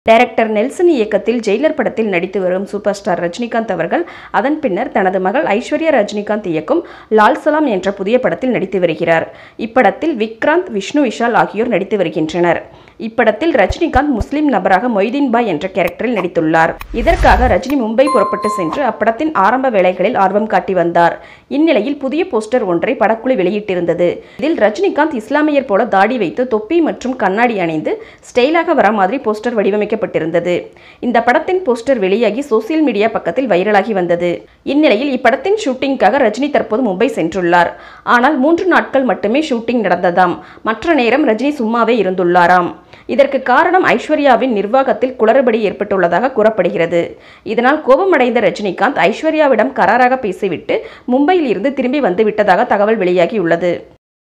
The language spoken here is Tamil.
டைரக்டர் நெல்சன் இயக்கத்தில் ஜெயிலர் படத்தில் நடித்து வரும் சூப்பர் ஸ்டார் ரஜினிகாந்த் அவர்கள் அதன் பின்னர் தனது மகள் ஐஸ்வர்யா ரஜினிகாந்த் இயக்கும் லால் சலாம் என்ற புதிய படத்தில் நடித்து வருகிறார் இப்படத்தில் விக்ராந்த் விஷ்ணு விஷால் ஆகியோர் நடித்து வருகின்றனர் இப்படத்தில் ரஜினிகாந்த் முஸ்லிம் நபராக மொய்தீன் பாய் என்ற கேரக்டரில் நடித்துள்ளார் இதற்காக ரஜினி மும்பை புறப்பட்டு சென்று அப்படத்தின் ஆரம்ப வேலைகளில் ஆர்வம் காட்டி வந்தார் இந்நிலையில் புதிய போஸ்டர் ஒன்றை படக்குழு வெளியிட்டிருந்தது இதில் ரஜினிகாந்த் இஸ்லாமியர் போல தாடி வைத்து தொப்பி மற்றும் கண்ணாடி அணிந்து ஸ்டைலாக வர மாதிரி போஸ்டர் வடிவமைக்கப்பட்டிருந்தது இந்த படத்தின் போஸ்டர் வெளியாகி சோசியல் மீடியா பக்கத்தில் வைரலாகி வந்தது இந்நிலையில் இப்படத்தின் ஷூட்டிங்காக ரஜினி தற்போது மும்பை சென்றுள்ளார் ஆனால் மூன்று நாட்கள் மட்டுமே ஷூட்டிங் நடந்ததாம் மற்ற நேரம் ரஜினி சும்மாவே இருந்துள்ளாராம் இதற்கு காரணம் ஐஸ்வர்யாவின் நிர்வாகத்தில் குளறுபடி ஏற்பட்டுள்ளதாக கூறப்படுகிறது இதனால் கோபமடைந்த ரஜினிகாந்த் ஐஸ்வர்யாவிடம் கராராக பேசிவிட்டு மும்பையில் இருந்து திரும்பி வந்து விட்டதாக தகவல் வெளியாகியுள்ளது